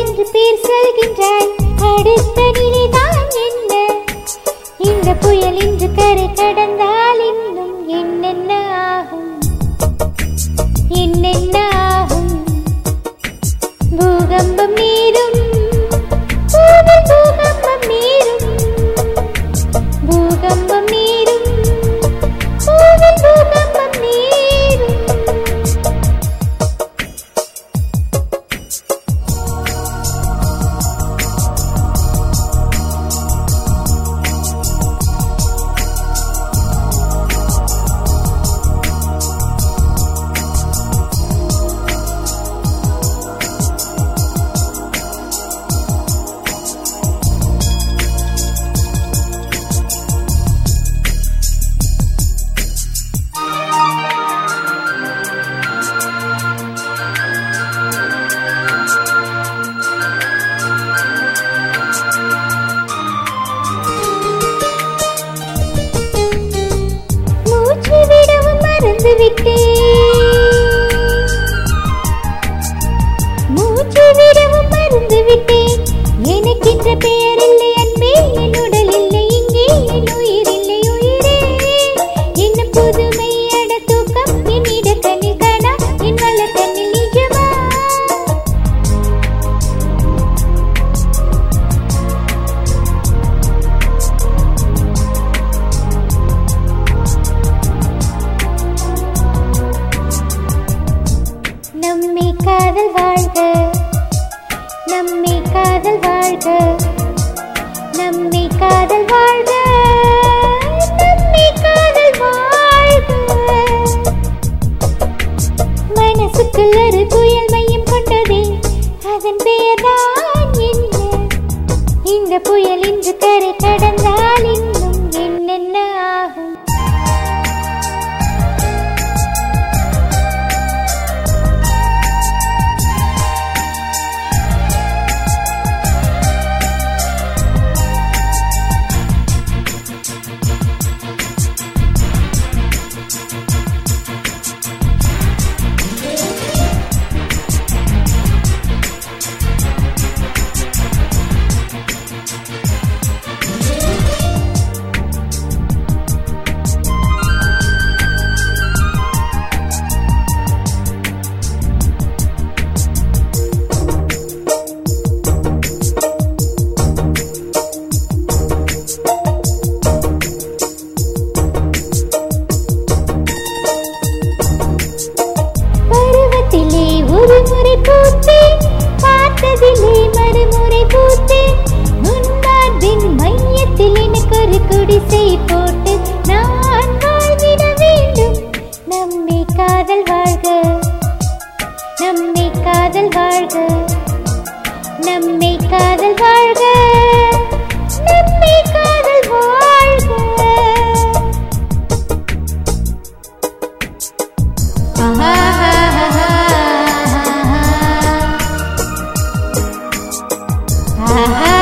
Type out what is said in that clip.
என்று பேர் சொல்கின்றாய் அடுத்த நிலைதான் என்ன இந்த புயல் இன்று கரை கடந்தால் இன்னும் என்னென்ன ஆகும் என்னென்ன ஆகும் பூகம்பம் நீரும் பூவில் பூகம்பம் நீரும் பூகம்பம் நீரும் பூவில் பூகம்பம் நீரும் மூச்சு விடவும் மறந்து விட்டேன் மூச்சு விடவும் மறந்து விட்டேன் எனக்கென்ற பெயர் இல்லை அன்பே என் உடல் இல்லை இங்கே என் உயிர் இல்லை உயிரே என்ன புதுமை அட தூக்கம் என்னிட கண்ணில் காணா என் வல்ல கண்ணில் நிஜமா நம்மை காதல் வாழ்க நம்மை காதல் வாழ்க நம்மை காதல் வாழ்க நம்மை காதல் வாழ்க மனசுக்குள் ஒரு புயல் மையம் கொண்டதே அதன் பெயர்தான் என்ன இந்த புயல் இன்று கரை கடந்தால் இன்னும் என்னென்ன ஆகும் பருவத்திலே ஒரு முறை பூத்தேன் பார்த்ததிலே மறுமுறை பூத்தேன் முன்பார்பின் மையத்தில் எனக்கு ஒரு குடிசை போட்டு நான் வாழ்ந்திட வேண்டும் நம்மை காதல் வாழ்க நம்மை காதல் வாழ்க நம்மை காதல் வாழ்க நம்மை காதல் வாழ்க ஆஹா